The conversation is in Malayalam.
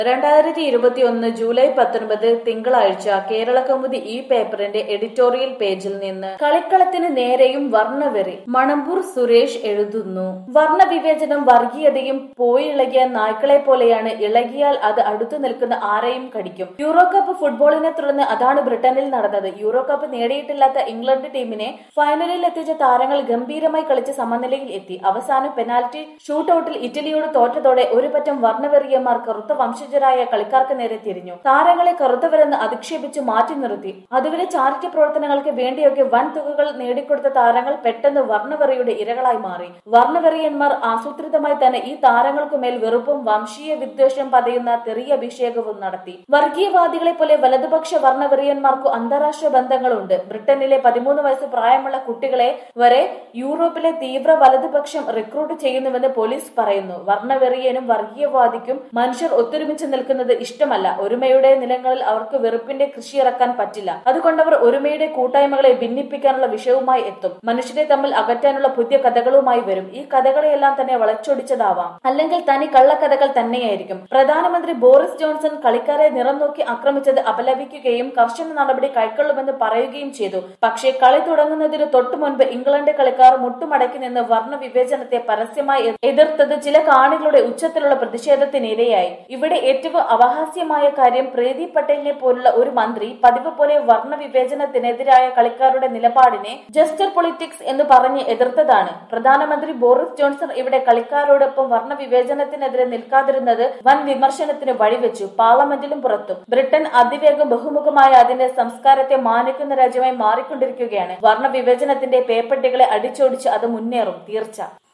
രണ്ടായിരത്തി ഇരുപത്തിയൊന്ന് ജൂലൈ പത്തൊൻപത് തിങ്കളാഴ്ച കേരള കൗമുദി ഈ പേപ്പറിന്റെ എഡിറ്റോറിയൽ പേജിൽ നിന്ന് കളിക്കളത്തിന് നേരെയും വർണ്ണവെറി മണമ്പൂർ സുരേഷ് എഴുതുന്നു വർണ്ണവിവേചനം വർഗീയതയും പോയിളകിയ നായ്ക്കളെ പോലെയാണ് ഇളകിയാൽ അത് അടുത്തു നിൽക്കുന്ന ആരെയും കടിക്കും യൂറോ കപ്പ് ഫുട്ബോളിനെ തുടർന്ന് അതാണ് ബ്രിട്ടനിൽ നടന്നത് യൂറോ കപ്പ് നേടിയിട്ടില്ലാത്ത ഇംഗ്ലണ്ട് ടീമിനെ ഫൈനലിൽ എത്തിച്ച താരങ്ങൾ ഗംഭീരമായി കളിച്ച് സമനിലയിൽ എത്തി അവസാനം പെനാൽറ്റി ഷൂട്ടൌട്ടിൽ ഇറ്റലിയോട് തോറ്റതോടെ ഒരു പറ്റം വർണ്ണവെറിയന്മാർ കറുത്ത വംശജരായ കളിക്കാർക്ക് നേരെ തിരിഞ്ഞു താരങ്ങളെ കറുത്തവരെന്ന് അധിക്ഷേപിച്ച് മാറ്റി നിർത്തി അതുവരെ ചാരിറ്റി പ്രവർത്തനങ്ങൾക്ക് വേണ്ടിയൊക്കെ വൻ തുകകൾ നേടിക്കൊടുത്ത താരങ്ങൾ പെട്ടെന്ന് വർണ്ണവെറിയുടെ ഇരകളായി മാറി വർണ്ണവെറിയന്മാർ ആസൂത്രിതമായി തന്നെ ഈ താരങ്ങൾക്കുമേൽ വെറുപ്പും വംശീയ വിദ്വേഷം പതയുന്ന തെറിയഭിഷേകവും നടത്തി വർഗീയവാദികളെ പോലെ വലതുപക്ഷ വർണ്ണവെറിയന്മാർക്കു അന്താരാഷ്ട്ര ബന്ധങ്ങളുണ്ട് ബ്രിട്ടനിലെ പതിമൂന്ന് വയസ്സ് പ്രായമുള്ള കുട്ടികളെ വരെ യൂറോപ്പിലെ തീവ്ര വലതുപക്ഷം റിക്രൂട്ട് ചെയ്യുന്നുവെന്ന് പോലീസ് പറയുന്നു വർണ്ണവെറിയനും വർഗീയവാദിക്കും മനുഷ്യർ ഒത്തൊരുമിച്ച് നിൽക്കുന്നത് ഇഷ്ടമല്ല ഒരുമയുടെ നിലങ്ങളിൽ അവർക്ക് വെറുപ്പിന്റെ കൃഷി ഇറക്കാൻ പറ്റില്ല അതുകൊണ്ട് അവർ ഒരുമയുടെ കൂട്ടായ്മകളെ ഭിന്നിപ്പിക്കാനുള്ള വിഷയവുമായി എത്തും മനുഷ്യരെ തമ്മിൽ അകറ്റാനുള്ള പുതിയ കഥകളുമായി വരും ഈ കഥകളെയെല്ലാം തന്നെ വളച്ചൊടിച്ചതാവാം അല്ലെങ്കിൽ തനി കള്ളക്കഥകൾ തന്നെയായിരിക്കും പ്രധാനമന്ത്രി ബോറിസ് ജോൺസൺ കളിക്കാരെ നിറം നോക്കി ആക്രമിച്ചത് അപലപിക്കുകയും കർശന നടപടി കൈക്കൊള്ളുമെന്ന് പറയുകയും ചെയ്തു പക്ഷേ കളി തുടങ്ങുന്നതിന് തൊട്ടു മുൻപ് ഇംഗ്ലണ്ട് കളിക്കാർ മുട്ടുമടക്കി നിന്ന് വർണ്ണ വിവേചനത്തെ പരസ്യമായി എതിർത്തത് ചില കാണികളുടെ ഉച്ചത്തിലുള്ള പ്രതിഷേധത്തിനിരയായി ഇവിടെ ഏറ്റവും അപഹാസ്യമായ കാര്യം പ്രീതി പട്ടേലിനെ പോലുള്ള ഒരു മന്ത്രി പതിവ് പോലെ വർണ്ണ വിവേചനത്തിനെതിരായ കളിക്കാരുടെ നിലപാടിനെ ജസ്റ്റർ പൊളിറ്റിക്സ് എന്ന് പറഞ്ഞ് എതിർത്തതാണ് പ്രധാനമന്ത്രി ബോറിസ് ജോൺസൺ ഇവിടെ കളിക്കാരോടൊപ്പം വർണ്ണ വിവേചനത്തിനെതിരെ നിൽക്കാതിരുന്നത് വൻ വിമർശനത്തിന് വഴിവെച്ചു പാർലമെന്റിലും പുറത്തും ബ്രിട്ടൻ അതിവേഗം ബഹുമുഖമായ അതിന്റെ സംസ്കാരത്തെ മാനിക്കുന്ന രാജ്യമായി മാറിക്കൊണ്ടിരിക്കുകയാണ് വർണ്ണ വിവേചനത്തിന്റെ പേപ്പട്ടികളെ അടിച്ചോടിച്ച് അത് മുന്നേറും തീർച്ച